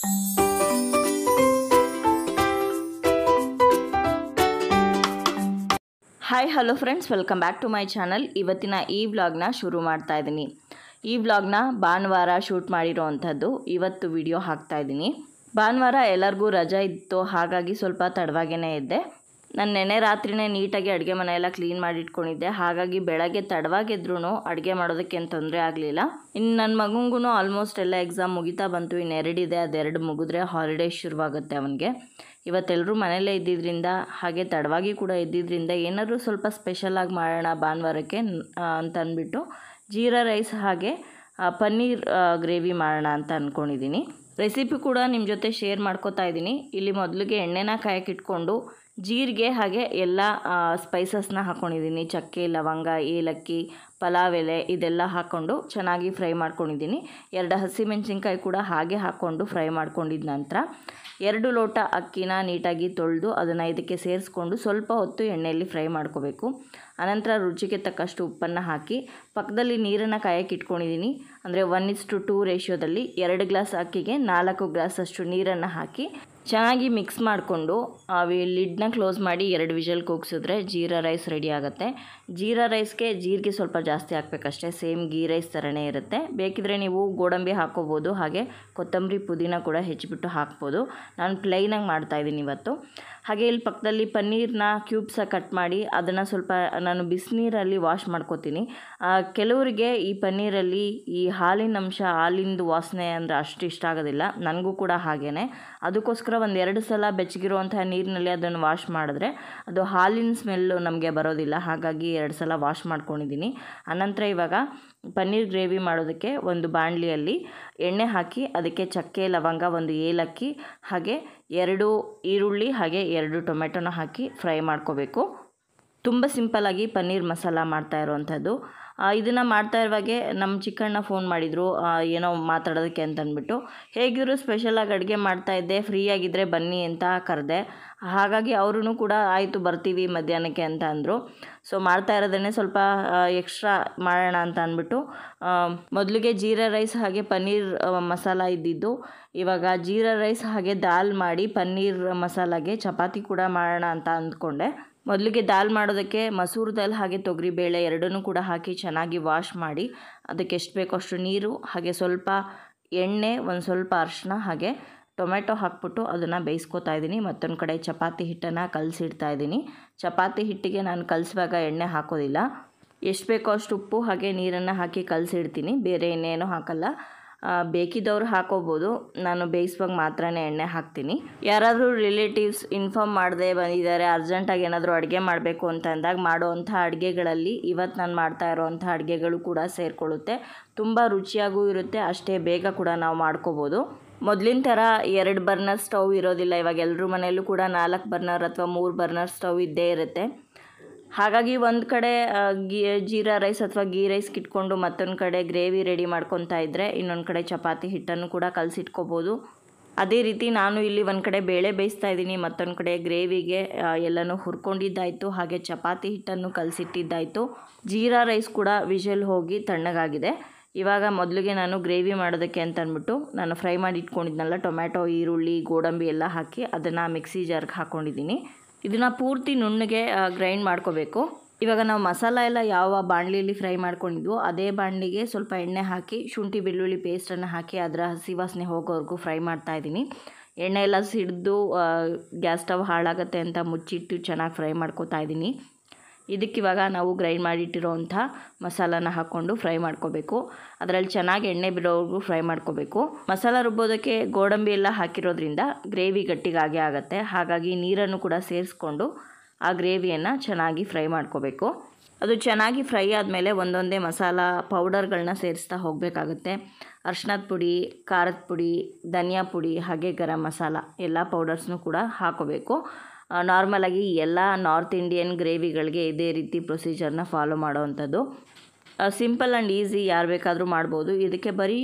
hi hello friends welcome back to my channel ಇವತ್ತಿನ ಈ ವ್ಲಾಗ್ನ ಶುರು ಮಾಡ್ತಾ ಇದ್ದೀನಿ ಈ ವ್ಲಾಗ್ನ ಭಾನುವಾರ ಶೂಟ್ ಮಾಡಿರೋ ಅಂಥದ್ದು ಇವತ್ತು ವಿಡಿಯೋ ಹಾಕ್ತಾ ಇದ್ದೀನಿ ಭಾನುವಾರ ಎಲ್ಲರಿಗೂ ರಜಾ ಇತ್ತು ಹಾಗಾಗಿ ಸ್ವಲ್ಪ ತಡವಾಗೇ ಇದ್ದೆ ನಾನು ನೆನೆ ರಾತ್ರಿನೇ ನೀಟಾಗಿ ಅಡುಗೆ ಮನೆ ಎಲ್ಲ ಕ್ಲೀನ್ ಮಾಡಿ ಇಟ್ಕೊಂಡಿದ್ದೆ ಹಾಗಾಗಿ ಬೆಳಗ್ಗೆ ತಡವಾಗಿದ್ರೂ ಅಡುಗೆ ಮಾಡೋದಕ್ಕೆ ಏನು ತೊಂದರೆ ಆಗಲಿಲ್ಲ ಇನ್ನು ನನ್ನ ಮಗಂಗೂ ಆಲ್ಮೋಸ್ಟ್ ಎಲ್ಲ ಎಕ್ಸಾಮ್ ಮುಗಿತಾ ಬಂತು ಇನ್ನು ಎರಡಿದೆ ಅದೆರಡು ಮುಗಿದ್ರೆ ಹಾಲಿಡೇ ಶುರುವಾಗುತ್ತೆ ಅವನಿಗೆ ಇವತ್ತೆಲ್ಲರೂ ಮನೆಯಲ್ಲೇ ಇದ್ದಿದ್ದರಿಂದ ಹಾಗೆ ತಡವಾಗಿ ಕೂಡ ಇದ್ದಿದ್ದರಿಂದ ಏನಾದರೂ ಸ್ವಲ್ಪ ಸ್ಪೆಷಲಾಗಿ ಮಾಡೋಣ ಭಾನುವಾರಕ್ಕೆ ಆ, ಅಂತ ಅಂದ್ಬಿಟ್ಟು ಜೀರಾ ರೈಸ್ ಹಾಗೆ ಆ, ಪನ್ನೀರ್ ಗ್ರೇವಿ ಮಾಡೋಣ ಅಂತ ಅಂದ್ಕೊಂಡಿದ್ದೀನಿ ರೆಸಿಪಿ ಕೂಡ ನಿಮ್ಮ ಜೊತೆ ಶೇರ್ ಮಾಡ್ಕೋತಾ ಇದ್ದೀನಿ ಇಲ್ಲಿ ಮೊದಲಿಗೆ ಎಣ್ಣೆನ ಕಾಯಕ್ಕೆ ಇಟ್ಕೊಂಡು ಜೀರಿಗೆ ಹಾಗೆ ಎಲ್ಲ ಸ್ಪೈಸಸ್ನ ಹಾಕ್ಕೊಂಡಿದ್ದೀನಿ ಚಕ್ಕೆ ಲವಂಗ ಏಲಕ್ಕಿ ಪಲಾವ್ ಎಲೆ ಇದೆಲ್ಲ ಹಾಕ್ಕೊಂಡು ಚೆನ್ನಾಗಿ ಫ್ರೈ ಮಾಡ್ಕೊಂಡಿದ್ದೀನಿ ಎರಡು ಹಸಿಮೆಣಸಿನ್ಕಾಯಿ ಕೂಡ ಹಾಗೆ ಹಾಕ್ಕೊಂಡು ಫ್ರೈ ಮಾಡ್ಕೊಂಡಿದ್ದ ನಂತರ ಎರಡು ಲೋಟ ಅಕ್ಕಿನ ನೀಟಾಗಿ ತೊಳೆದು ಅದನ್ನು ಇದಕ್ಕೆ ಸೇರಿಸ್ಕೊಂಡು ಸ್ವಲ್ಪ ಹೊತ್ತು ಎಣ್ಣೆಯಲ್ಲಿ ಫ್ರೈ ಮಾಡ್ಕೋಬೇಕು ಅನಂತರ ರುಚಿಗೆ ತಕ್ಕಷ್ಟು ಉಪ್ಪನ್ನು ಹಾಕಿ ಪಕ್ಕದಲ್ಲಿ ನೀರನ್ನು ಕಾಯಕ್ಕೆ ಇಟ್ಕೊಂಡಿದ್ದೀನಿ ಅಂದರೆ ಒನ್ ಇಸ್ ಟು ಟೂ ರೇಷಿಯೋದಲ್ಲಿ ಎರಡು ಗ್ಲಾಸ್ ಅಕ್ಕಿಗೆ ನಾಲ್ಕು ಗ್ಲಾಸ್ ಅಷ್ಟು ನೀರನ್ನು ಹಾಕಿ ಚೆನ್ನಾಗಿ ಮಿಕ್ಸ್ ಮಾಡಿಕೊಂಡು ಲಿಡ್ನ ಕ್ಲೋಸ್ ಮಾಡಿ ಎರಡು ವಿಷಲ್ ಕೂಗಿಸಿದ್ರೆ ಜೀರಾ ರೈಸ್ ರೆಡಿ ಆಗುತ್ತೆ ಜೀರಾ ರೈಸ್ಗೆ ಜೀರಿಗೆ ಸ್ವಲ್ಪ ಜಾಸ್ತಿ ಹಾಕಬೇಕಷ್ಟೇ ಸೇಮ್ ಗೀ ರೈಸ್ ಥರನೇ ಇರುತ್ತೆ ಬೇಕಿದ್ರೆ ನೀವು ಗೋಡಂಬಿ ಹಾಕೋಬೋದು ಹಾಗೆ ಕೊತ್ತಂಬರಿ ಪುದೀನ ಕೂಡ ಹೆಚ್ಚಿಬಿಟ್ಟು ಹಾಕ್ಬೋದು ನಾನು ಪ್ಲೈನಾಗಿ ಮಾಡ್ತಾಯಿದ್ದೀನಿ ಇವತ್ತು ಹಾಗೆ ಇಲ್ಲಿ ಪಕ್ಕದಲ್ಲಿ ಪನ್ನೀರ್ನ ಕ್ಯೂಬ್ಸಾಗಿ ಕಟ್ ಮಾಡಿ ಅದನ್ನು ಸ್ವಲ್ಪ ನಾನು ಬಿಸಿನೀರಲ್ಲಿ ವಾಶ್ ಮಾಡ್ಕೋತೀನಿ ಆ, ಕೆಲವರಿಗೆ ಈ ಪನ್ನೀರಲ್ಲಿ ಈ ಹಾಲಿನ ಅಂಶ ಹಾಲಿಂದು ವಾಸನೆ ಅಂದರೆ ಅಷ್ಟು ಇಷ್ಟ ಆಗೋದಿಲ್ಲ ನನಗೂ ಕೂಡ ಹಾಗೇ ಅದಕ್ಕೋಸ್ಕರ ಒಂದು ಎರಡು ಸಲ ಬೆಚ್ಚಗಿರುವಂತಹ ನೀರಿನಲ್ಲಿ ಅದನ್ನು ವಾಶ್ ಮಾಡಿದ್ರೆ ಅದು ಹಾಲಿನ ಸ್ಮೆಲ್ಲು ನಮಗೆ ಬರೋದಿಲ್ಲ ಹಾಗಾಗಿ ಎರಡು ಸಲ ವಾಶ್ ಮಾಡ್ಕೊಂಡಿದ್ದೀನಿ ಅನಂತರ ಇವಾಗ ಪನ್ನೀರ್ ಗ್ರೇವಿ ಮಾಡೋದಕ್ಕೆ ಒಂದು ಬಾಣಲಿಯಲ್ಲಿ ಎಣ್ಣೆ ಹಾಕಿ ಅದಕ್ಕೆ ಚಕ್ಕೆ ಲವಂಗ ಒಂದು ಏಲಕ್ಕಿ ಹಾಗೆ ಎರಡು ಈರುಳ್ಳಿ ಹಾಗೆ ಎರಡು ಟೊಮೆಟೊನ ಹಾಕಿ ಫ್ರೈ ಮಾಡ್ಕೋಬೇಕು ತುಂಬ ಸಿಂಪಲ್ಲಾಗಿ ಪನ್ನೀರ್ ಮಸಾಲ ಮಾಡ್ತಾ ಇರುವಂಥದ್ದು ಇದನ್ನು ಮಾಡ್ತಾ ಇರುವಾಗೆ ನಮ್ಮ ಚಿಕ್ಕಣ್ಣ ಫೋನ್ ಮಾಡಿದರು ಏನೋ ಮಾತಾಡೋದಕ್ಕೆ ಅಂತ ಅಂದ್ಬಿಟ್ಟು ಹೇಗಿದ್ರು ಸ್ಪೆಷಲಾಗಿ ಅಡುಗೆ ಮಾಡ್ತಾ ಇದ್ದೆ ಫ್ರೀ ಆಗಿದ್ದರೆ ಬನ್ನಿ ಅಂತ ಕರೆದೆ ಹಾಗಾಗಿ ಅವರೂ ಕೂಡ ಆಯಿತು ಬರ್ತೀವಿ ಮಧ್ಯಾಹ್ನಕ್ಕೆ ಅಂತ ಅಂದರು ಸೊ ಮಾಡ್ತಾ ಇರೋದನ್ನೇ ಸ್ವಲ್ಪ ಎಕ್ಸ್ಟ್ರಾ ಮಾಡೋಣ ಅಂತ ಅಂದ್ಬಿಟ್ಟು ಮೊದಲಿಗೆ ಜೀರಾ ರೈಸ್ ಹಾಗೆ ಪನ್ನೀರ್ ಆ, ಮಸಾಲ ಇದ್ದಿದ್ದು ಇವಾಗ ಜೀರಾ ರೈಸ್ ಹಾಗೆ ದಾಲ್ ಮಾಡಿ ಪನ್ನೀರ್ ಮಸಾಲಾಗೆ ಚಪಾತಿ ಕೂಡ ಮಾಡೋಣ ಅಂತ ಅಂದ್ಕೊಂಡೆ ಮೊದಲಿಗೆ ದಾಲ್ ಮಾಡೋದಕ್ಕೆ ಮಸೂರು ದಾಲ್ ಹಾಗೆ ತೊಗರಿಬೇಳೆ ಎರಡನ್ನೂ ಕೂಡ ಹಾಕಿ ಚೆನ್ನಾಗಿ ವಾಶ್ ಮಾಡಿ ಅದಕ್ಕೆ ಎಷ್ಟು ಬೇಕೋ ಅಷ್ಟು ನೀರು ಹಾಗೆ ಸ್ವಲ್ಪ ಎಣ್ಣೆ ಒಂದು ಸ್ವಲ್ಪ ಅರಿಶಿನ ಹಾಗೆ ಟೊಮೆಟೊ ಹಾಕ್ಬಿಟ್ಟು ಅದನ್ನು ಬೇಯಿಸ್ಕೊತಾ ಇದ್ದೀನಿ ಮತ್ತೊಂದು ಕಡೆ ಚಪಾತಿ ಹಿಟ್ಟನ್ನು ಕಲಸಿಡ್ತಾ ಇದ್ದೀನಿ ಚಪಾತಿ ಹಿಟ್ಟಿಗೆ ನಾನು ಕಲಿಸುವಾಗ ಎಣ್ಣೆ ಹಾಕೋದಿಲ್ಲ ಎಷ್ಟು ಬೇಕೋ ಅಷ್ಟು ಉಪ್ಪು ಹಾಗೆ ನೀರನ್ನು ಹಾಕಿ ಕಲಸಿಡ್ತೀನಿ ಬೇರೆ ಇನ್ನೇನು ಹಾಕಲ್ಲ ಆ, ಬೇಕಿದ್ದವ್ರು ಹಾಕೋಬೋದು ನಾನು ಬೇಯಿಸುವಾಗ ಮಾತ್ರ ಎಣ್ಣೆ ಹಾಕ್ತೀನಿ ಯಾರಾದರೂ ರಿಲೇಟಿವ್ಸ್ ಇನ್ಫಾರ್ಮ್ ಮಾಡದೆ ಬಂದಿದ್ದಾರೆ ಅರ್ಜೆಂಟಾಗಿ ಏನಾದರೂ ಅಡುಗೆ ಮಾಡಬೇಕು ಅಂತ ಅಂದಾಗ ಮಾಡೋವಂಥ ಅಡುಗೆಗಳಲ್ಲಿ ಇವತ್ತು ನಾನು ಮಾಡ್ತಾ ಇರೋವಂಥ ಅಡುಗೆಗಳು ಕೂಡ ಸೇರಿಕೊಳ್ಳುತ್ತೆ ತುಂಬ ರುಚಿಯಾಗೂ ಇರುತ್ತೆ ಅಷ್ಟೇ ಬೇಗ ಕೂಡ ನಾವು ಮಾಡ್ಕೋಬೋದು ಮೊದಲಿನ ಥರ ಎರಡು ಬರ್ನರ್ ಸ್ಟವ್ ಇರೋದಿಲ್ಲ ಇವಾಗ ಎಲ್ಲರ ಮನೆಯಲ್ಲೂ ಕೂಡ ನಾಲ್ಕು ಬರ್ನರ್ ಅಥವಾ ಮೂರು ಬರ್ನರ್ ಸ್ಟವ್ ಇದ್ದೇ ಇರುತ್ತೆ ಹಾಗಾಗಿ ಒಂದು ಕಡೆ ಆ, ಗೀ ಜೀರಾ ರೈಸ್ ಅಥವಾ ಗೀ ರೈಸ್ ಇಟ್ಕೊಂಡು ಮತ್ತೊಂದು ಕಡೆ ಗ್ರೇವಿ ರೆಡಿ ಮಾಡ್ಕೊತಾ ಇದ್ದರೆ ಇನ್ನೊಂದು ಕಡೆ ಚಪಾತಿ ಹಿಟ್ಟನ್ನು ಕೂಡ ಕಲಸಿಟ್ಕೋಬೋದು ಅದೇ ರೀತಿ ನಾನು ಇಲ್ಲಿ ಒಂದು ಕಡೆ ಬೇಳೆ ಬೇಯಿಸ್ತಾ ಇದ್ದೀನಿ ಮತ್ತೊಂದು ಕಡೆ ಗ್ರೇವಿಗೆ ಆ, ಎಲ್ಲನೂ ಹುರ್ಕೊಂಡಿದ್ದಾಯಿತು ಹಾಗೆ ಚಪಾತಿ ಹಿಟ್ಟನ್ನು ಕಲಸಿಟ್ಟಿದ್ದಾಯಿತು ಜೀರಾ ರೈಸ್ ಕೂಡ ವಿಷಲ್ ಹೋಗಿ ತಣ್ಣಗಾಗಿದೆ ಇವಾಗ ಮೊದಲಿಗೆ ನಾನು ಗ್ರೇವಿ ಮಾಡೋದಕ್ಕೆ ಅಂತ ಅಂದ್ಬಿಟ್ಟು ನಾನು ಫ್ರೈ ಮಾಡಿ ಇಟ್ಕೊಂಡಿದ್ನಲ್ಲ ಟೊಮ್ಯಾಟೊ ಈರುಳ್ಳಿ ಗೋಡಂಬಿ ಎಲ್ಲ ಹಾಕಿ ಅದನ್ನು ಮಿಕ್ಸಿ ಜಾರ್ಗೆ ಹಾಕ್ಕೊಂಡಿದ್ದೀನಿ ಇದನ್ನು ಪೂರ್ತಿ ನುಣ್ಣಗೆ ಗ್ರೈಂಡ್ ಮಾಡ್ಕೋಬೇಕು ಇವಾಗ ನಾವು ಮಸಾಲ ಎಲ್ಲ ಯಾವ ಬಾಣಲಿಯಲ್ಲಿ ಫ್ರೈ ಮಾಡ್ಕೊಂಡಿದ್ವೋ ಅದೇ ಬಾಣಲಿಗೆ ಸ್ವಲ್ಪ ಎಣ್ಣೆ ಹಾಕಿ ಶುಂಠಿ ಬೆಳ್ಳುಳ್ಳಿ ಪೇಸ್ಟನ್ನು ಹಾಕಿ ಅದರ ಹಸಿ ವಾಸನೆ ಹೋಗೋವರೆಗೂ ಫ್ರೈ ಮಾಡ್ತಾ ಇದ್ದೀನಿ ಎಣ್ಣೆ ಎಲ್ಲ ಸಿಡಿದು ಗ್ಯಾಸ್ ಸ್ಟವ್ ಹಾಳಾಗುತ್ತೆ ಅಂತ ಮುಚ್ಚಿಟ್ಟು ಚೆನ್ನಾಗಿ ಫ್ರೈ ಮಾಡ್ಕೋತಾ ಇದ್ದೀನಿ ಇದಕ್ಕಿವಾಗ ನಾವು ಗ್ರೈಂಡ್ ಮಾಡಿಟ್ಟಿರೋವಂಥ ಮಸಾಲಾನ ಹಾಕ್ಕೊಂಡು ಫ್ರೈ ಮಾಡ್ಕೋಬೇಕು ಅದರಲ್ಲಿ ಚೆನ್ನಾಗಿ ಎಣ್ಣೆ ಬಿಡೋವರೆಗೂ ಫ್ರೈ ಮಾಡ್ಕೋಬೇಕು ಮಸಾಲ ರುಬ್ಬೋದಕ್ಕೆ ಗೋಡಂಬಿ ಎಲ್ಲ ಹಾಕಿರೋದ್ರಿಂದ ಗ್ರೇವಿ ಗಟ್ಟಿಗಾಗೆ ಆಗುತ್ತೆ ಹಾಗಾಗಿ ನೀರನ್ನು ಕೂಡ ಸೇರಿಸ್ಕೊಂಡು ಆ ಗ್ರೇವಿಯನ್ನು ಚೆನ್ನಾಗಿ ಫ್ರೈ ಮಾಡ್ಕೋಬೇಕು ಅದು ಚೆನ್ನಾಗಿ ಫ್ರೈ ಆದಮೇಲೆ ಒಂದೊಂದೇ ಮಸಾಲ ಪೌಡರ್ಗಳನ್ನ ಸೇರಿಸ್ತಾ ಹೋಗಬೇಕಾಗುತ್ತೆ ಅರ್ಶಿನದ ಪುಡಿ ಖಾರದ ಪುಡಿ ಧನಿಯಾ ಪುಡಿ ಹಾಗೆ ಗರಂ ಮಸಾಲ ಎಲ್ಲ ಪೌಡರ್ಸ್ನೂ ಕೂಡ ಹಾಕೋಬೇಕು ನಾರ್ಮಲಾಗಿ ಎಲ್ಲ ನಾರ್ತ್ ಇಂಡಿಯನ್ ಗ್ರೇವಿಗಳಿಗೆ ಇದೇ ರೀತಿ ಪ್ರೊಸೀಜರ್ನ ಫಾಲೋ ಮಾಡೋವಂಥದ್ದು ಸಿಂಪಲ್ ಆ್ಯಂಡ್ ಈಸಿ ಯಾರು ಬೇಕಾದರೂ ಮಾಡ್ಬೋದು ಇದಕ್ಕೆ ಬರೀ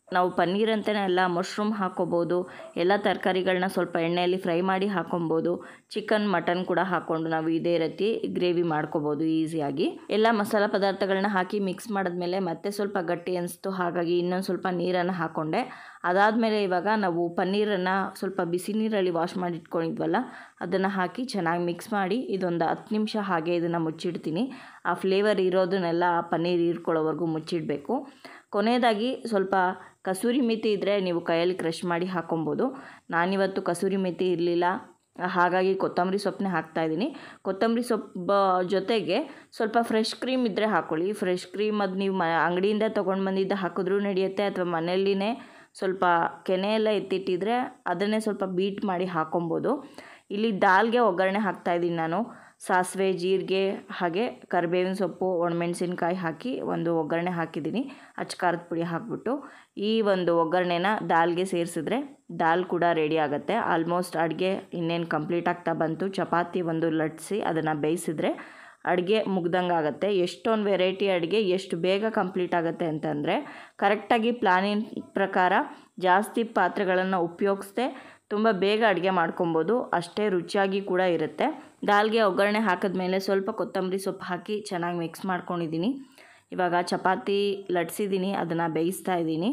ನಾವು ಪನ್ನೀರ್ ಅಂತಲೇ ಎಲ್ಲ ಮಶ್ರೂಮ್ ಹಾಕ್ಕೋಬೋದು ಎಲ್ಲ ತರಕಾರಿಗಳನ್ನ ಸ್ವಲ್ಪ ಎಣ್ಣೆಯಲ್ಲಿ ಫ್ರೈ ಮಾಡಿ ಹಾಕೊಬೋದು ಚಿಕನ್ ಮಟನ್ ಕೂಡ ಹಾಕ್ಕೊಂಡು ನಾವು ಇದೇ ರೀತಿ ಗ್ರೇವಿ ಮಾಡ್ಕೋಬೋದು ಈಸಿಯಾಗಿ ಎಲ್ಲ ಮಸಾಲ ಪದಾರ್ಥಗಳನ್ನ ಹಾಕಿ ಮಿಕ್ಸ್ ಮಾಡಿದ್ಮೇಲೆ ಮತ್ತೆ ಸ್ವಲ್ಪ ಗಟ್ಟಿ ಅನಿಸ್ತು ಹಾಗಾಗಿ ಇನ್ನೊಂದು ಸ್ವಲ್ಪ ನೀರನ್ನು ಹಾಕ್ಕೊಂಡೆ ಅದಾದಮೇಲೆ ಇವಾಗ ನಾವು ಪನ್ನೀರನ್ನು ಸ್ವಲ್ಪ ಬಿಸಿ ನೀರಲ್ಲಿ ವಾಶ್ ಮಾಡಿ ಇಟ್ಕೊಂಡಿದ್ವಲ್ಲ ಅದನ್ನು ಹಾಕಿ ಚೆನ್ನಾಗಿ ಮಿಕ್ಸ್ ಮಾಡಿ ಇದೊಂದು ಹತ್ತು ನಿಮಿಷ ಹಾಗೆ ಇದನ್ನು ಮುಚ್ಚಿಡ್ತೀನಿ ಆ ಫ್ಲೇವರ್ ಇರೋದನ್ನೆಲ್ಲ ಆ ಪನ್ನೀರ್ ಹೀರ್ಕೊಳ್ಳೋವರೆಗೂ ಮುಚ್ಚಿಡಬೇಕು ಕೊನೆಯದಾಗಿ ಸ್ವಲ್ಪ ಕಸೂರಿ ಮೆಥಿ ಇದ್ದರೆ ನೀವು ಕೈಯಲ್ಲಿ ಕ್ರಷ್ ಮಾಡಿ ಹಾಕೊಬೋದು ನಾನಿವತ್ತು ಕಸೂರಿ ಮೆಥಿ ಇರಲಿಲ್ಲ ಹಾಗಾಗಿ ಕೊತ್ತಂಬರಿ ಸೊಪ್ಪನ್ನೇ ಹಾಕ್ತಾಯಿದ್ದೀನಿ ಕೊತ್ತಂಬರಿ ಸೊಪ್ಪು ಜೊತೆಗೆ ಸ್ವಲ್ಪ ಫ್ರೆಶ್ ಕ್ರೀಮ್ ಇದ್ದರೆ ಹಾಕ್ಕೊಳ್ಳಿ ಫ್ರೆಶ್ ಕ್ರೀಮ್ ಅದು ನೀವು ಮ ಅಂಗಡಿಯಿಂದ ತೊಗೊಂಡು ಬಂದಿದ್ದು ಹಾಕಿದ್ರೂ ನಡೆಯುತ್ತೆ ಅಥವಾ ಮನೆಯಲ್ಲಿನೇ ಸ್ವಲ್ಪ ಕೆನೆ ಎಲ್ಲ ಎತ್ತಿಟ್ಟಿದ್ರೆ ಅದನ್ನೇ ಸ್ವಲ್ಪ ಬೀಟ್ ಮಾಡಿ ಹಾಕೊಬೋದು ಇಲ್ಲಿ ದಾಲ್ಗೆ ಒಗ್ಗರಣೆ ಹಾಕ್ತಾಯಿದ್ದೀನಿ ನಾನು ಸಾಸಿವೆ ಜೀರಿಗೆ ಹಾಗೆ ಕರಿಬೇವಿನ ಸೊಪ್ಪು ಒಣಮೆಣಸಿನ್ಕಾಯಿ ಹಾಕಿ ಒಂದು ಒಗ್ಗರಣೆ ಹಾಕಿದ್ದೀನಿ ಅಚ್ಚ ಖಾರದ ಪುಡಿ ಹಾಕ್ಬಿಟ್ಟು ಈ ಒಂದು ಒಗ್ಗರಣೆನ ದಾಲ್ಗೆ ಸೇರಿಸಿದ್ರೆ ದಾಲ್ ಕೂಡ ರೆಡಿ ಆಗುತ್ತೆ ಆಲ್ಮೋಸ್ಟ್ ಅಡುಗೆ ಇನ್ನೇನು ಕಂಪ್ಲೀಟ್ ಆಗ್ತಾ ಬಂತು ಚಪಾತಿ ಒಂದು ಲಟ್ಸಿ ಅದನ್ನು ಬೇಯಿಸಿದ್ರೆ ಅಡುಗೆ ಮುಗ್ದಂಗೆ ಆಗುತ್ತೆ ಎಷ್ಟೊಂದು ವೆರೈಟಿ ಅಡುಗೆ ಎಷ್ಟು ಬೇಗ ಕಂಪ್ಲೀಟ್ ಆಗುತ್ತೆ ಅಂತಂದರೆ ಕರೆಕ್ಟಾಗಿ ಪ್ಲಾನಿನ ಪ್ರಕಾರ ಜಾಸ್ತಿ ಪಾತ್ರೆಗಳನ್ನು ಉಪಯೋಗಿಸ್ದೆ ತುಂಬ ಬೇಗ ಅಡುಗೆ ಮಾಡ್ಕೊಬೋದು ಅಷ್ಟೇ ರುಚಿಯಾಗಿ ಕೂಡ ಇರುತ್ತೆ ದಾಲ್ಗೆ ಒಗ್ಗರಣೆ ಹಾಕಿದ್ಮೇಲೆ ಸ್ವಲ್ಪ ಕೊತ್ತಂಬರಿ ಸೊಪ್ಪು ಹಾಕಿ ಚೆನ್ನಾಗಿ ಮಿಕ್ಸ್ ಮಾಡ್ಕೊಂಡಿದ್ದೀನಿ ಇವಾಗ ಚಪಾತಿ ಲಟ್ಸಿದ್ದೀನಿ ಅದನ್ನು ಬೇಯಿಸ್ತಾ ಇದ್ದೀನಿ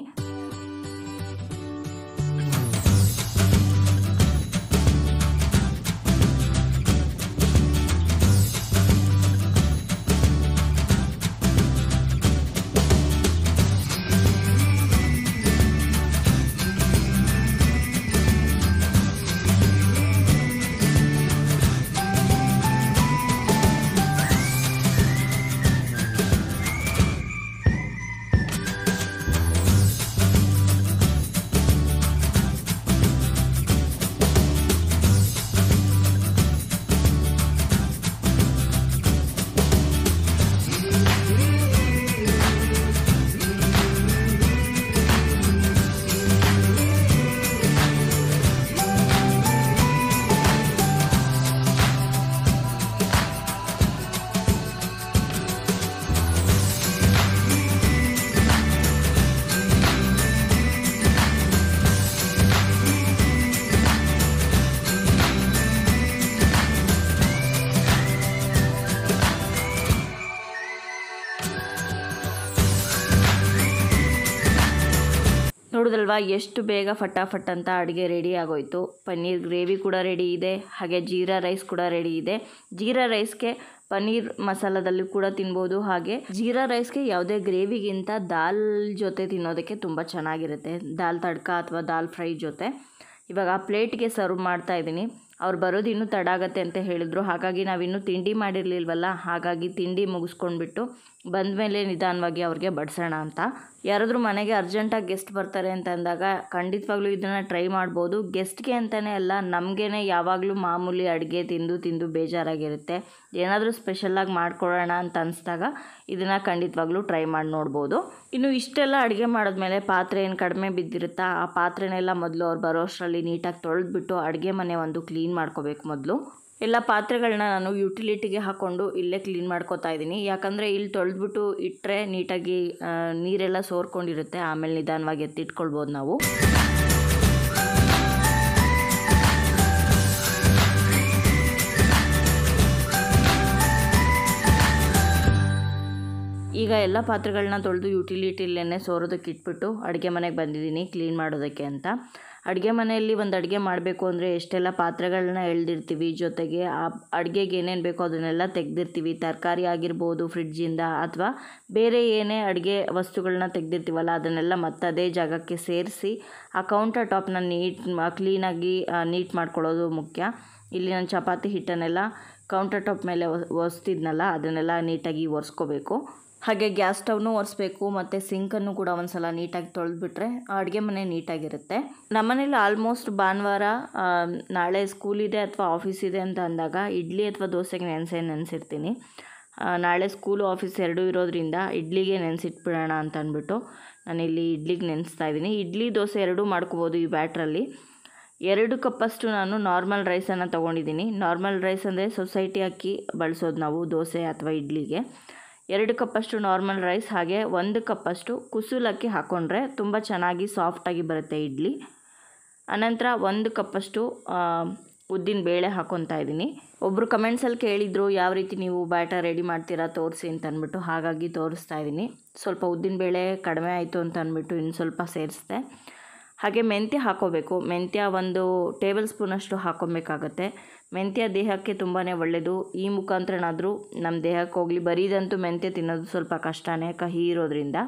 ನೋಡಿದ್ರಲ್ವಾ ಎಷ್ಟು ಬೇಗ ಫಟಾಫಟ್ ಅಂತ ಅಡುಗೆ ರೆಡಿ ಆಗೋಯ್ತು ಪನ್ನೀರ್ ಗ್ರೇವಿ ಕೂಡ ರೆಡಿ ಇದೆ ಹಾಗೆ ಜೀರಾ ರೈಸ್ ಕೂಡ ರೆಡಿ ಇದೆ ಜೀರಾ ರೈಸ್ಗೆ ಪನ್ನೀರ್ ಮಸಾಲದಲ್ಲಿ ಕೂಡ ತಿನ್ಬೋದು ಹಾಗೆ ಜೀರಾ ರೈಸ್ಗೆ ಯಾವುದೇ ಗ್ರೇವಿಗಿಂತ ದಾಲ್ ಜೊತೆ ತಿನ್ನೋದಕ್ಕೆ ತುಂಬ ಚೆನ್ನಾಗಿರುತ್ತೆ ದಾಲ್ ತಡ್ಕ ಅಥವಾ ದಾಲ್ ಫ್ರೈ ಜೊತೆ ಇವಾಗ ಪ್ಲೇಟ್ಗೆ ಸರ್ವ್ ಮಾಡ್ತಾ ಇದ್ದೀನಿ ಅವ್ರು ಬರೋದು ಇನ್ನೂ ತಡ ಆಗತ್ತೆ ಅಂತ ಹೇಳಿದ್ರು ಹಾಗಾಗಿ ನಾವಿನ್ನೂ ತಿಂಡಿ ಮಾಡಿರಲಿಲ್ವಲ್ಲ ಹಾಗಾಗಿ ತಿಂಡಿ ಮುಗಿಸ್ಕೊಂಡ್ಬಿಟ್ಟು ಬಂದಮೇಲೆ ನಿಧಾನವಾಗಿ ಅವ್ರಿಗೆ ಬಡಿಸೋಣ ಅಂತ ಯಾರಾದರೂ ಮನೆಗೆ ಅರ್ಜೆಂಟಾಗಿ ಗೆಸ್ಟ್ ಬರ್ತಾರೆ ಅಂತ ಅಂದಾಗ ಖಂಡಿತವಾಗ್ಲೂ ಇದನ್ನು ಟ್ರೈ ಮಾಡ್ಬೋದು ಗೆಸ್ಟ್ಗೆ ಅಂತಲೇ ಅಲ್ಲ ನಮಗೇನೆ ಯಾವಾಗಲೂ ಮಾಮೂಲಿ ಅಡುಗೆ ತಿಂದು ತಿಂದು ಬೇಜಾರಾಗಿರುತ್ತೆ ಏನಾದರೂ ಸ್ಪೆಷಲಾಗಿ ಮಾಡ್ಕೊಡೋಣ ಅಂತ ಅನಿಸ್ದಾಗ ಇದನ್ನು ಖಂಡಿತವಾಗ್ಲೂ ಟ್ರೈ ಮಾಡಿ ನೋಡ್ಬೋದು ಇನ್ನು ಇಷ್ಟೆಲ್ಲ ಅಡುಗೆ ಮಾಡಿದ್ಮೇಲೆ ಪಾತ್ರೆ ಏನು ಕಡಿಮೆ ಬಿದ್ದಿರುತ್ತಾ ಆ ಪಾತ್ರೆನೆಲ್ಲ ಮೊದಲು ಅವ್ರು ಬರೋ ಅಷ್ಟರಲ್ಲಿ ನೀಟಾಗಿ ತೊಳೆದ್ಬಿಟ್ಟು ಅಡುಗೆ ಮನೆ ಒಂದು ಕ್ಲೀನ್ ಮಾಡ್ಕೋಬೇಕು ಮೊದಲು ಎಲ್ಲ ಪಾತ್ರೆಗಳನ್ನ ನಾನು ಯುಟಿಲಿಟಿಗೆ ಹಾಕ್ಕೊಂಡು ಇಲ್ಲೇ ಕ್ಲೀನ್ ಮಾಡ್ಕೋತಾ ಇದ್ದೀನಿ ಯಾಕಂದರೆ ಇಲ್ಲಿ ತೊಳೆದ್ಬಿಟ್ಟು ಇಟ್ಟರೆ ನೀಟಾಗಿ ಆ, ನೀರೆಲ್ಲ ಸೋರ್ಕೊಂಡಿರುತ್ತೆ ಆಮೇಲೆ ನಿಧಾನವಾಗಿ ಎತ್ತಿಟ್ಕೊಳ್ಬೋದು ನಾವು ಈಗ ಎಲ್ಲ ಪಾತ್ರೆಗಳನ್ನ ತೊಳೆದು ಯುಟಿಲಿಟಿಲೇ ಸೋರೋದಕ್ಕೆ ಇಟ್ಬಿಟ್ಟು ಅಡುಗೆ ಮನೆಗೆ ಬಂದಿದ್ದೀನಿ ಕ್ಲೀನ್ ಮಾಡೋದಕ್ಕೆ ಅಂತ ಅಡುಗೆ ಮನೆಯಲ್ಲಿ ಒಂದು ಅಡುಗೆ ಮಾಡಬೇಕು ಅಂದರೆ ಎಷ್ಟೆಲ್ಲ ಪಾತ್ರೆಗಳನ್ನ ಎಳ್ದಿರ್ತೀವಿ ಜೊತೆಗೆ ಆ ಅಡುಗೆಗೆ ಏನೇನು ಬೇಕೋ ಅದನ್ನೆಲ್ಲ ತೆಗೆದಿರ್ತೀವಿ ತರಕಾರಿ ಆಗಿರ್ಬೋದು ಫ್ರಿಡ್ಜಿಂದ ಅಥವಾ ಬೇರೆ ಏನೇ ಅಡುಗೆ ವಸ್ತುಗಳನ್ನ ತೆಗೆದಿರ್ತೀವಲ್ಲ ಅದನ್ನೆಲ್ಲ ಮತ್ತೆ ಅದೇ ಜಾಗಕ್ಕೆ ಸೇರಿಸಿ ಆ ಕೌಂಟರ್ ಟಾಪ್ನ ನೀಟ್ ಕ್ಲೀನಾಗಿ ನೀಟ್ ಮಾಡ್ಕೊಳ್ಳೋದು ಮುಖ್ಯ ಇಲ್ಲಿ ನಾನು ಚಪಾತಿ ಹಿಟ್ಟನ್ನೆಲ್ಲ ಕೌಂಟರ್ ಟಾಪ್ ಮೇಲೆ ಒರೆಸ್ತಿದ್ನಲ್ಲ ಅದನ್ನೆಲ್ಲ ನೀಟಾಗಿ ಒರೆಸ್ಕೋಬೇಕು ಹಾಗೆ ಗ್ಯಾಸ್ ಸ್ಟವ್ನು ಒರೆಸ್ಬೇಕು ಮತ್ತು ಸಿಂಕನ್ನು ಕೂಡ ಒಂದು ಸಲ ನೀಟಾಗಿ ತೊಳೆದ್ಬಿಟ್ರೆ ಅಡುಗೆ ಮನೆ ನೀಟಾಗಿರುತ್ತೆ ನಮ್ಮನೇಲಿ ಆಲ್ಮೋಸ್ಟ್ ಭಾನುವಾರ ಆ, ನಾಳೆ ಸ್ಕೂಲ್ ಇದೆ ಅಥವಾ ಆಫೀಸ್ ಇದೆ ಅಂತ ಅಂದಾಗ ಇಡ್ಲಿ ಅಥವಾ ದೋಸೆಗೆ ನೆನೆಸೇ ನೆನೆಸಿರ್ತೀನಿ ನಾಳೆ ಸ್ಕೂಲು ಆಫೀಸ್ ಎರಡೂ ಇರೋದ್ರಿಂದ ಇಡ್ಲಿಗೆ ನೆನೆಸಿಟ್ಬಿಡೋಣ ಅಂತ ಅಂದ್ಬಿಟ್ಟು ನಾನಿಲ್ಲಿ ಇಡ್ಲಿಗೆ ನೆನೆಸ್ತಾ ಇದ್ದೀನಿ ಇಡ್ಲಿ ದೋಸೆ ಎರಡೂ ಮಾಡ್ಕೋಬೋದು ಈ ಬ್ಯಾಟ್ರಲ್ಲಿ ಎರಡು ಕಪ್ಪಷ್ಟು ನಾನು ನಾರ್ಮಲ್ ರೈಸನ್ನು ತೊಗೊಂಡಿದ್ದೀನಿ ನಾರ್ಮಲ್ ರೈಸ್ ಅಂದರೆ ಸೊಸೈಟಿ ಅಕ್ಕಿ ಬಳಸೋದು ನಾವು ದೋಸೆ ಅಥವಾ ಇಡ್ಲಿಗೆ ಎರಡು ಕಪ್ಪಷ್ಟು ನಾರ್ಮಲ್ ರೈಸ್ ಹಾಗೆ ಒಂದು ಕಪ್ಪಷ್ಟು ಕುಸುಲಕ್ಕಿ ಹಾಕ್ಕೊಂಡ್ರೆ ತುಂಬ ಚೆನ್ನಾಗಿ ಸಾಫ್ಟಾಗಿ ಬರುತ್ತೆ ಇಡ್ಲಿ ಅನಂತರ ಒಂದು ಕಪ್ಪಷ್ಟು ಉದ್ದಿನ ಬೇಳೆ ಹಾಕ್ಕೊತಾ ಇದ್ದೀನಿ ಒಬ್ಬರು ಕಮೆಂಟ್ಸಲ್ಲಿ ಕೇಳಿದರು ಯಾವ ರೀತಿ ನೀವು ಬ್ಯಾಟರ್ ರೆಡಿ ಮಾಡ್ತೀರಾ ತೋರಿಸಿ ಅಂತ ಅಂದ್ಬಿಟ್ಟು ಹಾಗಾಗಿ ತೋರಿಸ್ತಾ ಇದ್ದೀನಿ ಸ್ವಲ್ಪ ಉದ್ದಿನ ಬೇಳೆ ಕಡಿಮೆ ಆಯಿತು ಅಂತ ಅಂದ್ಬಿಟ್ಟು ಇನ್ನು ಸ್ವಲ್ಪ ಸೇರಿಸಿದೆ ಹಾಗೆ ಮೆಂತ್ಯ ಹಾಕೋಬೇಕು ಮೆಂತ್ಯ ಒಂದು ಟೇಬಲ್ ಸ್ಪೂನಷ್ಟು ಹಾಕೊಬೇಕಾಗತ್ತೆ ಮೆಂತ್ಯ ದೇಹಕ್ಕೆ ತುಂಬಾ ಒಳ್ಳೆಯದು ಈ ಮುಖಾಂತರನಾದರೂ ನಮ್ಮ ದೇಹಕ್ಕೆ ಹೋಗಲಿ ಬರೀದಂತೂ ಮೆಂತ್ಯ ತಿನ್ನೋದು ಸ್ವಲ್ಪ ಕಷ್ಟನೇ ಕಹಿ ಇರೋದ್ರಿಂದ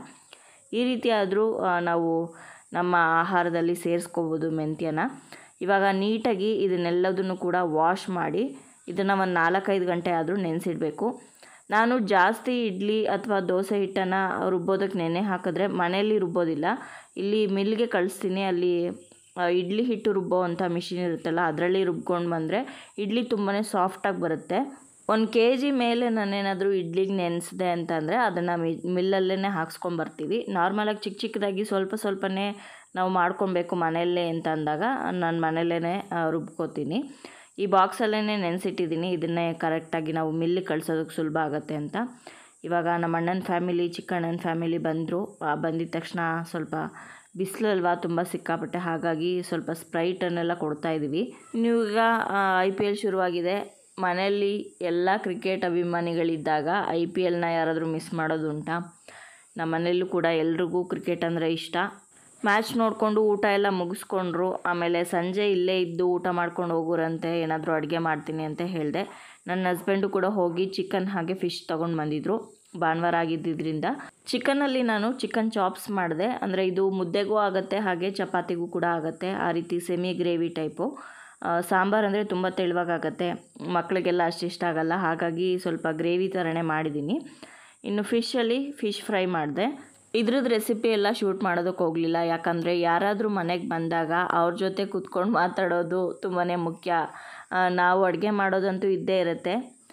ಈ ರೀತಿ ಆದರೂ ನಾವು ನಮ್ಮ ಆಹಾರದಲ್ಲಿ ಸೇರಿಸ್ಕೋಬೋದು ಮೆಂತ್ಯನ ಇವಾಗ ನೀಟಾಗಿ ಇದನ್ನೆಲ್ಲದನ್ನು ಕೂಡ ವಾಶ್ ಮಾಡಿ ಇದನ್ನು ಒಂದು ನಾಲ್ಕೈದು ಗಂಟೆ ಆದರೂ ನೆನೆಸಿಡಬೇಕು ನಾನು ಜಾಸ್ತಿ ಇಡ್ಲಿ ಅಥವಾ ದೋಸೆ ಹಿಟ್ಟನ್ನು ರುಬ್ಬೋದಕ್ಕೆ ನೆನೆ ಹಾಕಿದ್ರೆ ಮನೆಯಲ್ಲಿ ರುಬ್ಬೋದಿಲ್ಲ ಇಲ್ಲಿ ಮಿಲ್ಗೆ ಕಳಿಸ್ತೀನಿ ಅಲ್ಲಿ ಇಡ್ಲಿ ಹಿಟ್ಟು ರುಬ್ಬೋ ಅಂಥ ಮಿಷಿನ್ ಇರುತ್ತಲ್ಲ ಅದರಲ್ಲಿ ರುಬ್ಕೊಂಡು ಬಂದರೆ ಇಡ್ಲಿ ತುಂಬಾ ಸಾಫ್ಟಾಗಿ ಬರುತ್ತೆ ಒಂದು ಕೆ ಜಿ ಮೇಲೆ ನಾನೇನಾದರೂ ಇಡ್ಲಿಗೆ ನೆನೆಸಿದೆ ಅಂತಂದರೆ ಅದನ್ನು ಮಿ ಮಿಲ್ಲಲ್ಲೇ ಹಾಕ್ಸ್ಕೊಂಬರ್ತೀವಿ ನಾರ್ಮಲಾಗಿ ಚಿಕ್ಕ ಚಿಕ್ಕದಾಗಿ ಸ್ವಲ್ಪ ಸ್ವಲ್ಪನೇ ನಾವು ಮಾಡ್ಕೊಬೇಕು ಮನೆಯಲ್ಲೇ ಅಂತ ಅಂದಾಗ ನಾನು ಮನೆಯಲ್ಲೇ ರುಬ್ಕೋತೀನಿ ಈ ಬಾಕ್ಸಲ್ಲೇ ನೆನೆಸಿಟ್ಟಿದ್ದೀನಿ ಇದನ್ನೇ ಕರೆಕ್ಟಾಗಿ ನಾವು ಮಿಲ್ಲಿಗೆ ಕಳ್ಸೋದಕ್ಕೆ ಸುಲಭ ಆಗುತ್ತೆ ಅಂತ ಇವಾಗ ನಮ್ಮ ಅಣ್ಣನ ಫ್ಯಾಮಿಲಿ ಚಿಕ್ಕಣ್ಣನ ಫ್ಯಾಮಿಲಿ ಬಂದರು ಬಂದಿದ ತಕ್ಷಣ ಸ್ವಲ್ಪ ಬಿಸಿಲಲ್ವಾ ತುಂಬ ಸಿಕ್ಕಾಪಟ್ಟೆ ಹಾಗಾಗಿ ಸ್ವಲ್ಪ ಸ್ಪ್ರೈಟನ್ನೆಲ್ಲ ಕೊಡ್ತಾಯಿದ್ದೀವಿ ಇನ್ನು ಈಗ ಐ ಪಿ ಎಲ್ ಶುರುವಾಗಿದೆ ಮನೆಯಲ್ಲಿ ಎಲ್ಲ ಕ್ರಿಕೆಟ್ ಅಭಿಮಾನಿಗಳಿದ್ದಾಗ ಐ ಪಿ ಎಲ್ನ ಯಾರಾದರೂ ಮಿಸ್ ಮಾಡೋದುಂಟಾ ನಮ್ಮ ಮನೆಯಲ್ಲೂ ಕೂಡ ಎಲ್ರಿಗೂ ಕ್ರಿಕೆಟ್ ಅಂದರೆ ಇಷ್ಟ ಮ್ಯಾಚ್ ನೋಡಿಕೊಂಡು ಊಟ ಎಲ್ಲ ಮುಗಿಸ್ಕೊಂಡ್ರು ಆಮೇಲೆ ಸಂಜೆ ಇಲ್ಲೇ ಇದ್ದು ಊಟ ಮಾಡ್ಕೊಂಡು ಹೋಗೋರಂತೆ ಏನಾದರೂ ಅಡುಗೆ ಮಾಡ್ತೀನಿ ಅಂತ ಹೇಳಿದೆ ನನ್ನ ಹಸ್ಬೆಂಡು ಕೂಡ ಹೋಗಿ ಚಿಕನ್ ಹಾಗೆ ಫಿಶ್ ತೊಗೊಂಡು ಬಂದಿದ್ರು ಭಾನುವಾರ ಆಗಿದ್ದರಿಂದ ಚಿಕನಲ್ಲಿ ನಾನು ಚಿಕನ್ ಚಾಪ್ಸ್ ಮಾಡಿದೆ ಅಂದರೆ ಇದು ಮುದ್ದೆಗೂ ಆಗುತ್ತೆ ಹಾಗೆ ಚಪಾತಿಗೂ ಕೂಡ ಆಗುತ್ತೆ ಆ ರೀತಿ ಸೆಮಿ ಗ್ರೇವಿ ಟೈಪು ಸಾಂಬಾರು ಅಂದರೆ ತುಂಬ ತೆಳುವಾಗತ್ತೆ ಮಕ್ಕಳಿಗೆಲ್ಲ ಅಷ್ಟು ಇಷ್ಟ ಆಗಲ್ಲ ಹಾಗಾಗಿ ಸ್ವಲ್ಪ ಗ್ರೇವಿ ಥರನೇ ಮಾಡಿದ್ದೀನಿ ಇನ್ನು ಫಿಶಲ್ಲಿ ಫಿಶ್ ಫ್ರೈ ಮಾಡಿದೆ ಇದ್ರದ್ದು ರೆಸಿಪಿ ಎಲ್ಲ ಶೂಟ್ ಮಾಡೋದಕ್ಕೆ ಹೋಗಲಿಲ್ಲ ಯಾಕಂದರೆ ಯಾರಾದರೂ ಮನೆಗೆ ಬಂದಾಗ ಅವ್ರ ಜೊತೆ ಕೂತ್ಕೊಂಡು ಮಾತಾಡೋದು ತುಂಬಾ ಮುಖ್ಯ ನಾವು ಅಡುಗೆ ಮಾಡೋದಂತೂ ಇದ್ದೇ ಇರುತ್ತೆ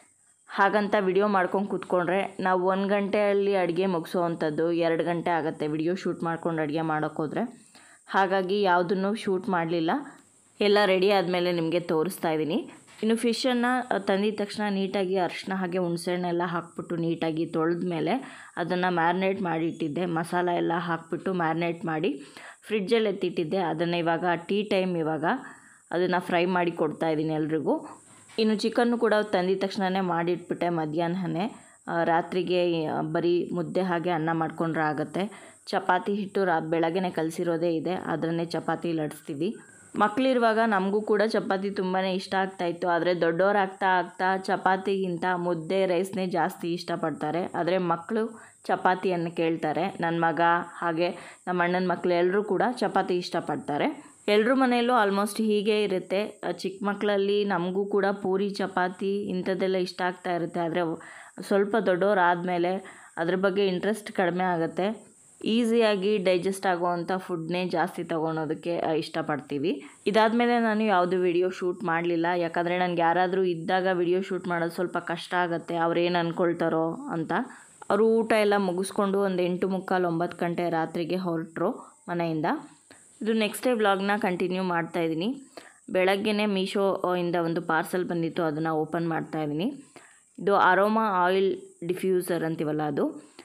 ಹಾಗಂತ ವಿಡಿಯೋ ಮಾಡ್ಕೊಂಡು ಕೂತ್ಕೊಂಡ್ರೆ ನಾವು ಒಂದು ಗಂಟೆಯಲ್ಲಿ ಅಡುಗೆ ಮುಗಿಸೋ ಅಂಥದ್ದು ಎರಡು ಗಂಟೆ ಆಗುತ್ತೆ ವಿಡಿಯೋ ಶೂಟ್ ಮಾಡ್ಕೊಂಡು ಅಡುಗೆ ಮಾಡೋಕ್ಕೋದ್ರೆ ಹಾಗಾಗಿ ಯಾವುದನ್ನು ಶೂಟ್ ಮಾಡಲಿಲ್ಲ ಎಲ್ಲ ರೆಡಿ ಆದಮೇಲೆ ನಿಮಗೆ ತೋರಿಸ್ತಾ ಇದ್ದೀನಿ ಇನ್ನು ಫಿಶನ್ನು ತಂದಿದ ತಕ್ಷಣ ನೀಟಾಗಿ ಅರಿಶಿನ ಹಾಗೆ ಹುಣಸೆಹಣ್ಣೆಲ್ಲ ಹಾಕ್ಬಿಟ್ಟು ನೀಟಾಗಿ ತೊಳೆದ ಮೇಲೆ ಅದನ್ನು ಮ್ಯಾರಿನೇಟ್ ಮಾಡಿ ಇಟ್ಟಿದ್ದೆ ಮಸಾಲ ಎಲ್ಲ ಹಾಕ್ಬಿಟ್ಟು ಮ್ಯಾರಿನೇಟ್ ಮಾಡಿ ಫ್ರಿಡ್ಜಲ್ಲಿ ಎತ್ತಿಟ್ಟಿದ್ದೆ ಅದನ್ನು ಇವಾಗ ಟೀ ಟೈಮ್ ಇವಾಗ ಅದನ್ನು ಫ್ರೈ ಮಾಡಿ ಕೊಡ್ತಾ ಇದ್ದೀನಿ ಎಲ್ರಿಗೂ ಇನ್ನು ಚಿಕನ್ನು ಕೂಡ ತಂದಿದ ತಕ್ಷಣವೇ ಮಾಡಿಟ್ಬಿಟ್ಟೆ ಮಧ್ಯಾಹ್ನನೇ ರಾತ್ರಿಗೆ ಬರೀ ಮುದ್ದೆ ಹಾಗೆ ಅನ್ನ ಮಾಡ್ಕೊಂಡ್ರೆ ಆಗುತ್ತೆ ಚಪಾತಿ ಹಿಟ್ಟು ರಾ ಬೆಳಗ್ಗೆನೆ ಕಲಸಿರೋದೇ ಇದೆ ಅದನ್ನೇ ಚಪಾತಿ ಲಡಿಸ್ತೀವಿ ಮಕ್ಕಳಿರುವಾಗ ನಮಗೂ ಕೂಡ ಚಪಾತಿ ತುಂಬಾ ಇಷ್ಟ ಆಗ್ತಾಯಿತ್ತು ಆದರೆ ದೊಡ್ಡವರಾಗ್ತಾ ಆಗ್ತಾ ಚಪಾತಿಗಿಂತ ಮುದ್ದೆ ರೈಸ್ನೇ ಜಾಸ್ತಿ ಇಷ್ಟಪಡ್ತಾರೆ ಆದರೆ ಮಕ್ಕಳು ಚಪಾತಿಯನ್ನು ಕೇಳ್ತಾರೆ ನನ್ನ ಮಗ ಹಾಗೆ ನಮ್ಮ ಅಣ್ಣನ ಮಕ್ಕಳು ಎಲ್ಲರೂ ಕೂಡ ಚಪಾತಿ ಇಷ್ಟಪಡ್ತಾರೆ ಎಲ್ಲರ ಮನೆಯಲ್ಲೂ ಆಲ್ಮೋಸ್ಟ್ ಹೀಗೆ ಇರುತ್ತೆ ಚಿಕ್ಕ ಮಕ್ಕಳಲ್ಲಿ ನಮಗೂ ಕೂಡ ಪೂರಿ ಚಪಾತಿ ಇಂಥದ್ದೆಲ್ಲ ಇಷ್ಟ ಆಗ್ತಾ ಇರುತ್ತೆ ಆದರೆ ಸ್ವಲ್ಪ ದೊಡ್ಡವ್ರು ಆದಮೇಲೆ ಅದ್ರ ಬಗ್ಗೆ ಇಂಟ್ರೆಸ್ಟ್ ಕಡಿಮೆ ಆಗುತ್ತೆ ಈಸಿಯಾಗಿ ಡೈಜೆಸ್ಟ್ ಆಗೋವಂಥ ಫುಡ್ನೇ ಜಾಸ್ತಿ ತೊಗೊಳೋದಕ್ಕೆ ಇಷ್ಟಪಡ್ತೀವಿ ಇದಾದಮೇಲೆ ನಾನು ಯಾವುದು ವಿಡಿಯೋ ಶೂಟ್ ಮಾಡಲಿಲ್ಲ ಯಾಕಂದರೆ ನನಗೆ ಯಾರಾದರೂ ಇದ್ದಾಗ ವಿಡಿಯೋ ಶೂಟ್ ಮಾಡೋದು ಸ್ವಲ್ಪ ಕಷ್ಟ ಆಗುತ್ತೆ ಅವ್ರೇನು ಅಂದ್ಕೊಳ್ತಾರೋ ಅಂತ ಅವರು ಊಟ ಎಲ್ಲ ಮುಗಿಸ್ಕೊಂಡು ಒಂದು ಎಂಟು ಮುಕ್ಕಾಲು ಒಂಬತ್ತು ಗಂಟೆ ರಾತ್ರಿಗೆ ಹೊರಟರು ಮನೆಯಿಂದ ಇದು ನೆಕ್ಸ್ಟ್ ಡೇ ವ್ಲಾಗ್ನ ಕಂಟಿನ್ಯೂ ಮಾಡ್ತಾಯಿದ್ದೀನಿ ಬೆಳಗ್ಗೆನೇ ಮೀಶೋ ಇಂದ ಒಂದು ಪಾರ್ಸಲ್ ಬಂದಿತ್ತು ಅದನ್ನು ಓಪನ್ ಮಾಡ್ತಾಯಿದ್ದೀನಿ ಇದು ಅರೋಮಾ ಆಯಿಲ್ ಡಿಫ್ಯೂಸರ್ ಅಂತೀವಲ್ಲ ಅದು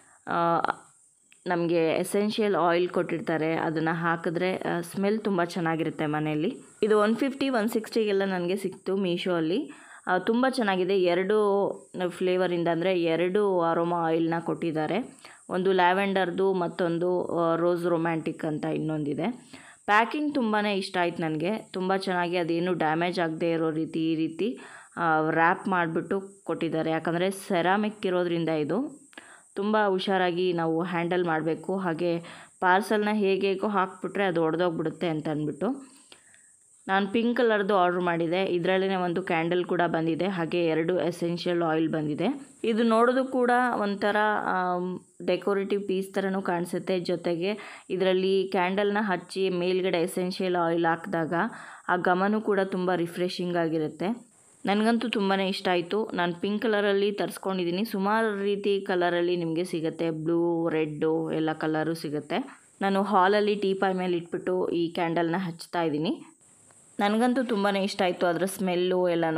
ನಮಗೆ ಎಸೆನ್ಷಿಯಲ್ ಆಯಿಲ್ ಕೊಟ್ಟಿರ್ತಾರೆ ಅದನ್ನು ಹಾಕಿದ್ರೆ ಸ್ಮೆಲ್ ತುಂಬ ಚೆನ್ನಾಗಿರುತ್ತೆ ಮನೆಯಲ್ಲಿ ಇದು ಒನ್ ಫಿಫ್ಟಿ ಒನ್ ಸಿಕ್ಸ್ಟಿಗೆಲ್ಲ ನನಗೆ ಸಿಕ್ತು ಮೀಶೋ ಅಲ್ಲಿ ತುಂಬ ಚೆನ್ನಾಗಿದೆ ಎರಡು ಫ್ಲೇವರಿಂದ ಅಂದರೆ ಎರಡು ಅರೋಮಾ ಆಯಿಲ್ನ ಕೊಟ್ಟಿದ್ದಾರೆ ಒಂದು ಲ್ಯಾವೆಂಡರ್ದು ಮತ್ತೊಂದು ರೋಸ್ ರೊಮ್ಯಾಂಟಿಕ್ ಅಂತ ಇನ್ನೊಂದಿದೆ ಪ್ಯಾಕಿಂಗ್ ತುಂಬಾ ಇಷ್ಟ ಆಯ್ತು ನನಗೆ ತುಂಬ ಚೆನ್ನಾಗಿ ಅದೇನು ಡ್ಯಾಮೇಜ್ ಆಗದೆ ಇರೋ ರೀತಿ ಈ ರೀತಿ ರ್ಯಾಪ್ ಮಾಡಿಬಿಟ್ಟು ಕೊಟ್ಟಿದ್ದಾರೆ ಯಾಕಂದರೆ ಸೆರಾಮಿಕ್ ಇರೋದ್ರಿಂದ ಇದು ತುಂಬ ಹುಷಾರಾಗಿ ನಾವು ಹ್ಯಾಂಡಲ್ ಮಾಡಬೇಕು ಹಾಗೆ ಪಾರ್ಸಲ್ನ ಹೇಗೆ ಹೇಗೋ ಹಾಕ್ಬಿಟ್ರೆ ಅದು ಒಡೆದೋಗ್ಬಿಡುತ್ತೆ ಅಂತ ಅಂದ್ಬಿಟ್ಟು ನಾನು ಪಿಂಕ್ ಕಲರ್ದು ಆರ್ಡ್ರ್ ಮಾಡಿದೆ ಇದರಲ್ಲೇ ಒಂದು ಕ್ಯಾಂಡಲ್ ಕೂಡ ಬಂದಿದೆ ಹಾಗೆ ಎರಡು ಎಸೆನ್ಷಿಯಲ್ ಆಯಿಲ್ ಬಂದಿದೆ ಇದು ನೋಡೋದು ಕೂಡ ಒಂಥರ ಡೆಕೋರೇಟಿವ್ ಪೀಸ್ ಥರನೂ ಕಾಣಿಸುತ್ತೆ ಜೊತೆಗೆ ಇದರಲ್ಲಿ ಕ್ಯಾಂಡಲ್ನ ಹಚ್ಚಿ ಮೇಲ್ಗಡೆ ಎಸೆನ್ಷಿಯಲ್ ಆಯಿಲ್ ಹಾಕಿದಾಗ ಆ ಗಮನೂ ಕೂಡ ತುಂಬ ರಿಫ್ರೆಶಿಂಗ್ ಆಗಿರುತ್ತೆ ನನಗಂತೂ ತುಂಬಾ ಇಷ್ಟ ಆಯಿತು ನಾನು ಪಿಂಕ್ ಕಲರಲ್ಲಿ ತರಿಸ್ಕೊಂಡಿದ್ದೀನಿ ಸುಮಾರು ರೀತಿ ಕಲರಲ್ಲಿ ನಿಮಗೆ ಸಿಗುತ್ತೆ ಬ್ಲೂ ರೆಡ್ಡು ಎಲ್ಲ ಕಲರು ಸಿಗುತ್ತೆ ನಾನು ಹಾಲಲ್ಲಿ ಟೀಪಾಯ್ ಮೇಲೆ ಇಟ್ಬಿಟ್ಟು ಈ ಕ್ಯಾಂಡಲ್ನ ಹಚ್ತಾ ಇದ್ದೀನಿ ನನಗಂತೂ ತುಂಬಾ ಇಷ್ಟ ಆಯಿತು ಅದರ ಸ್ಮೆಲ್ಲು ಎಲ್ಲನೂ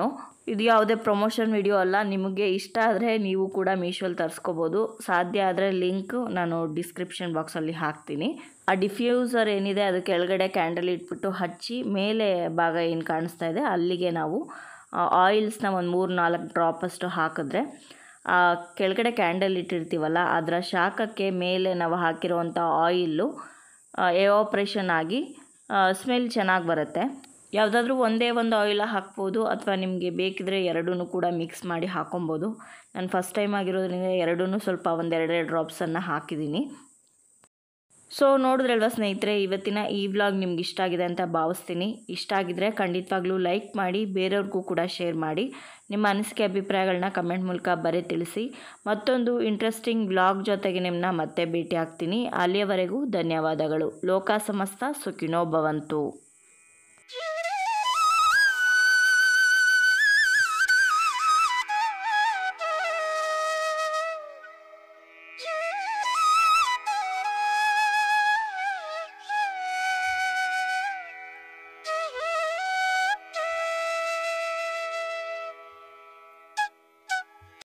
ಇದು ಯಾವುದೇ ಪ್ರಮೋಷನ್ ವಿಡಿಯೋ ಅಲ್ಲ ನಿಮಗೆ ಇಷ್ಟ ಆದರೆ ನೀವು ಕೂಡ ಮೀಶೋಲ್ಲಿ ತರಿಸ್ಕೋಬೋದು ಸಾಧ್ಯ ಆದರೆ ಲಿಂಕ್ ನಾನು ಡಿಸ್ಕ್ರಿಪ್ಷನ್ ಬಾಕ್ಸಲ್ಲಿ ಹಾಕ್ತೀನಿ ಆ ಡಿಫ್ಯೂಸರ್ ಏನಿದೆ ಅದು ಕೆಳಗಡೆ ಕ್ಯಾಂಡಲ್ ಇಟ್ಬಿಟ್ಟು ಹಚ್ಚಿ ಮೇಲೆ ಭಾಗ ಏನು ಕಾಣಿಸ್ತಾ ಇದೆ ಅಲ್ಲಿಗೆ ನಾವು ಆಯಿಲ್ಸ್ನ ಒಂದು ಮೂರು ನಾಲ್ಕು ಡ್ರಾಪಷ್ಟು ಹಾಕಿದ್ರೆ ಆ ಕೆಳಗಡೆ ಕ್ಯಾಂಡಲ್ ಇಟ್ಟಿರ್ತೀವಲ್ಲ ಅದರ ಶಾಖಕ್ಕೆ ಮೇಲೆ ನಾವು ಹಾಕಿರುವಂಥ ಆಯಿಲ್ಲು ಎವಾಪ್ರೇಷನ್ ಆಗಿ ಸ್ಮೆಲ್ ಚೆನ್ನಾಗಿ ಬರುತ್ತೆ ಯಾವುದಾದ್ರೂ ಒಂದೇ ಒಂದು ಆಯಿಲ್ ಹಾಕ್ಬೋದು ಅಥವಾ ನಿಮಗೆ ಬೇಕಿದ್ರೆ ಎರಡೂ ಕೂಡ ಮಿಕ್ಸ್ ಮಾಡಿ ಹಾಕೊಬೋದು ನಾನು ಫಸ್ಟ್ ಟೈಮ್ ಆಗಿರೋದ್ರಿಂದ ಎರಡೂ ಸ್ವಲ್ಪ ಒಂದೆರಡೆರಡು ಡ್ರಾಪ್ಸನ್ನು ಹಾಕಿದ್ದೀನಿ ಸೊ ನೋಡಿದ್ರಲ್ವ ಸ್ನೇಹಿತರೆ ಇವತ್ತಿನ ಈ ವ್ಲಾಗ್ ನಿಮ್ಗೆ ಇಷ್ಟ ಆಗಿದೆ ಅಂತ ಭಾವಿಸ್ತೀನಿ ಇಷ್ಟ ಆಗಿದ್ರೆ ಖಂಡಿತವಾಗ್ಲೂ ಲೈಕ್ ಮಾಡಿ ಬೇರೆಯವ್ರಿಗೂ ಕೂಡ ಶೇರ್ ಮಾಡಿ ನಿಮ್ಮ ಅನಿಸಿಕೆ ಅಭಿಪ್ರಾಯಗಳನ್ನ ಕಮೆಂಟ್ ಮೂಲಕ ಬರೀ ತಿಳಿಸಿ ಮತ್ತೊಂದು ಇಂಟ್ರೆಸ್ಟಿಂಗ್ ವ್ಲಾಗ್ ಜೊತೆಗೆ ನಿಮ್ಮನ್ನ ಮತ್ತೆ ಭೇಟಿ ಆಗ್ತೀನಿ ಅಲ್ಲಿಯವರೆಗೂ ಧನ್ಯವಾದಗಳು ಲೋಕ ಸಮಸ್ತ ಸುಖಿನೋ ಭವಂತು